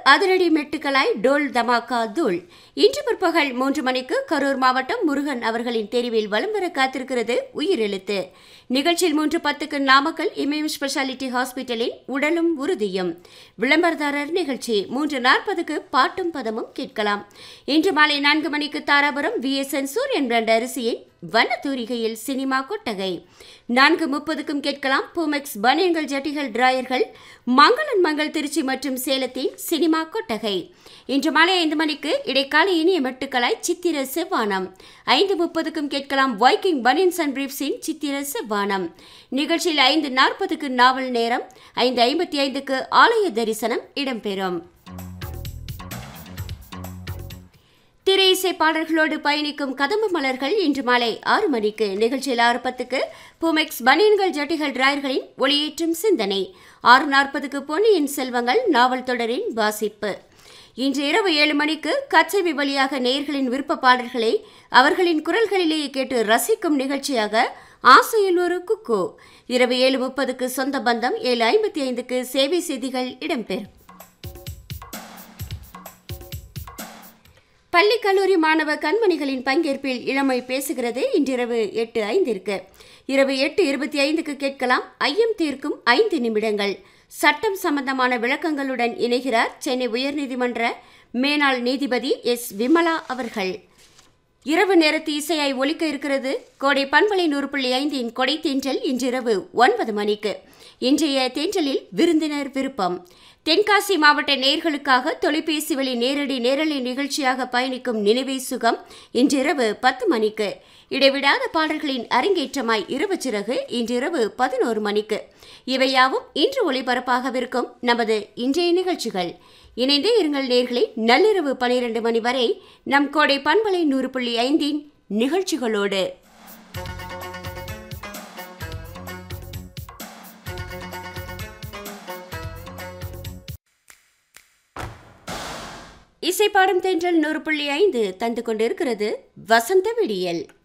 அதிரடி மெட்டுக்களாய் டோல் தமாக்கா தூள் இன்று பிற்பகல் மூன்று மணிக்கு கரூர் மாவட்டம் முருகன் அவர்களின் தெரிவில் வலம் வர காத்திருக்கிறது உயிரெழுத்து நிகழ்ச்சியில் மூன்று பத்துக்கு நாமக்கல் இமயம் ஸ்பெஷாலிட்டி ஹாஸ்பிட்டலின் உடலும் உறுதியும் விளம்பரதாரர் நிகழ்ச்சி மூன்று நாற்பதுக்கு பாட்டும் பதமும் கேட்கலாம் இன்று மாலை நான்கு மணிக்கு தாராபுரம் விஎஸ்என் சூரியன் பிராண்ட் அரிசியின் வண்ணத்தூரிகையில் சினிமா கொட்டகை நான்கு முப்பதுக்கும் கேட்கலாம் பூமெக்ஸ் பனியன்கள் ஜட்டிகள் டிராயர்கள் மங்களன் மங்கள் திருச்சி மற்றும் சேலத்தின் சினிமா கொட்டகை இன்று மாலை ஐந்து மணிக்கு இடைக்கால இனிய மெட்டுக்களாய் சித்திர செவ்வானம் ஐந்து முப்பதுக்கும் கேட்கலாம் வைக்கிங் பனியன்ஸ் அண்ட் பிரீப்ஸின் சித்திர செவ்வானம் நிகழ்ச்சியில் ஐந்து நாற்பதுக்கு நாவல் நேரம் ஐந்து ஐம்பத்தி ஐந்துக்கு ஆலய தரிசனம் இடம்பெறும் திரை இசை பாடல்களோடு பயணிக்கும் கதம்பு மலர்கள் இன்று மாலை ஆறு மணிக்கு நிகழ்ச்சியில் ஆறு பத்துக்கு பூமெக்ஸ் பனியன்கள் ஜட்டிகள் டிராயர்களின் ஒளியேற்றும் சிந்தனை ஆறு நாற்பதுக்கு பொன்னியின் செல்வங்கள் நாவல் தொடரின் வாசிப்பு இன்று இரவு ஏழு மணிக்கு கச்சேவி வழியாக நேயர்களின் விருப்ப பாடல்களை அவர்களின் குரல்களிலேயே கேட்டு ரசிக்கும் நிகழ்ச்சியாக ஆசையில் ஒரு குக்கு இரவு ஏழு முப்பதுக்கு சொந்த பந்தம் ஏழு ஐம்பத்தி ஐந்துக்கு சேவை செய்திகள் இடம்பெறும் பள்ளி கல்லூரி மாணவ கண்மணிகளின் பங்கேற்பில் இளமை பேசுகிறது இன்றிரவு எட்டு ஐந்திற்கு இரவு எட்டு இருபத்தி ஐந்துக்கு கேட்கலாம் ஐயம் தீர்க்கும் ஐந்து நிமிடங்கள் சட்டம் சம்பந்தமான விளக்கங்களுடன் இணைகிறார் சென்னை உயர்நீதிமன்ற மேனாள் நீதிபதி எஸ் விமலா அவர்கள் இரவு நேரத்து இசையாய் ஒலிக்க இருக்கிறது கோடை பண்பலை நூறு புள்ளி ஐந்தின் கொடை தேன்றல் இன்றிரவு ஒன்பது மணிக்கு இன்றைய தேன்றலில் விருந்தினர் விருப்பம் தென்காசி மாவட்ட நேர்களுக்காக தொலைபேசி வழி நேரடி நேரலை நிகழ்ச்சியாக பயணிக்கும் நினைவே சுகம் இன்றிரவு பத்து மணிக்கு இடைவிடாத பாடல்களின் அரங்கேற்றமாய் இரவு சிறகு இன்றிரவு பதினோரு மணிக்கு இவையாவும் இன்று ஒளிபரப்பாகவிருக்கும் நமது இன்றைய நிகழ்ச்சிகள் இணைந்தே இருங்கள் நேர்களை நள்ளிரவு பனிரெண்டு மணி வரை நம் கோடை பண்பலை நூறு புள்ளி ஐந்தின் நிகழ்ச்சிகளோடு இசைப்பாடும் தென்றல் நூறு புள்ளி ஐந்து தந்து கொண்டிருக்கிறது வசந்த விடியல்